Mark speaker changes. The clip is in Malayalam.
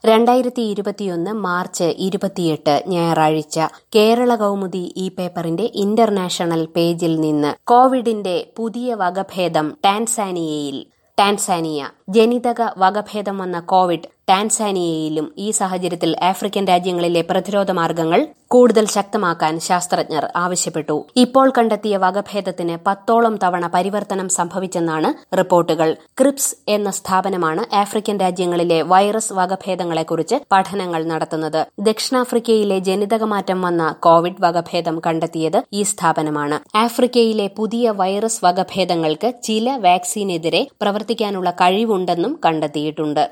Speaker 1: രണ്ടായിരത്തി ഇരുപത്തിയൊന്ന് മാർച്ച് ഇരുപത്തിയെട്ട് ഞായറാഴ്ച കേരള കൗമുദി ഈ പേപ്പറിന്റെ ഇന്റർനാഷണൽ പേജിൽ നിന്ന് കോവിഡിന്റെ പുതിയ വകഭേദം ടാൻസാനിയയിൽ ടാൻസാനിയ ജനിതക വകഭേദം വന്ന കോവിഡ് ടാൻസാനിയയിലും ഈ സാഹചര്യത്തിൽ ആഫ്രിക്കൻ രാജ്യങ്ങളിലെ പ്രതിരോധ മാർഗങ്ങൾ കൂടുതൽ ശക്തമാക്കാൻ ശാസ്ത്രജ്ഞർ ആവശ്യപ്പെട്ടു ഇപ്പോൾ കണ്ടെത്തിയ വകഭേദത്തിന് പത്തോളം തവണ പരിവർത്തനം സംഭവിച്ചെന്നാണ് റിപ്പോർട്ടുകൾ ക്രിപ്സ് എന്ന സ്ഥാപനമാണ് ആഫ്രിക്കൻ രാജ്യങ്ങളിലെ വൈറസ് വകഭേദങ്ങളെക്കുറിച്ച് പഠനങ്ങൾ നടത്തുന്നത് ദക്ഷിണാഫ്രിക്കയിലെ ജനിതകമാറ്റം വന്ന കോവിഡ് വകഭേദം കണ്ടെത്തിയത് ഈ സ്ഥാപനമാണ് ആഫ്രിക്കയിലെ പുതിയ വൈറസ് വകഭേദങ്ങൾക്ക് ചില വാക്സിനെതിരെ പ്രവർത്തിക്കാനുള്ള കഴിവുണ്ടെന്നും കണ്ടെത്തിയിട്ടുണ്ട്